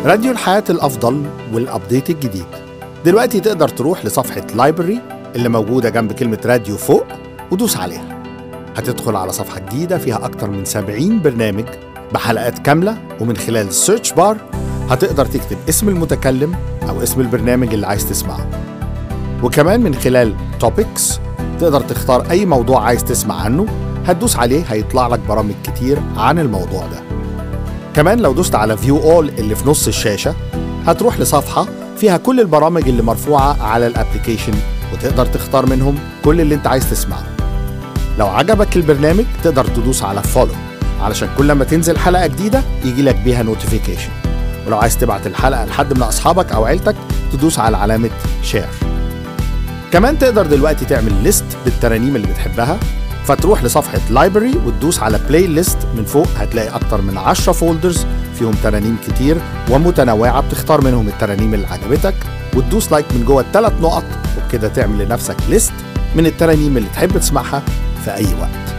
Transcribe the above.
راديو الحياة الأفضل والأبديت الجديد دلوقتي تقدر تروح لصفحة لايبرري اللي موجودة جنب كلمة راديو فوق ودوس عليها هتدخل على صفحة جديدة فيها أكتر من 70 برنامج بحلقات كاملة ومن خلال السيرش بار هتقدر تكتب اسم المتكلم أو اسم البرنامج اللي عايز تسمعه وكمان من خلال توبكس تقدر تختار أي موضوع عايز تسمع عنه هتدوس عليه هيطلع لك برامج كتير عن الموضوع ده كمان لو دوست على فيو اول اللي في نص الشاشة هتروح لصفحة فيها كل البرامج اللي مرفوعة على الابليكيشن وتقدر تختار منهم كل اللي انت عايز تسمعه لو عجبك البرنامج تقدر تدوس على فولو علشان كل ما تنزل حلقة جديدة يجي لك بيها نوتيفيكيشن ولو عايز تبعت الحلقة لحد من أصحابك أو عيلتك تدوس على علامة شير كمان تقدر دلوقتي تعمل ليست بالترانيم اللي بتحبها فتروح لصفحة لايبرري وتدوس على بلاي ليست من فوق هتلاقي أكتر من 10 فولدرز فيهم ترانيم كتير ومتنوعة بتختار منهم الترانيم اللي عجبتك وتدوس لايك من جوه الثلاث نقط وبكده تعمل لنفسك ليست من الترانيم اللي تحب تسمعها في أي وقت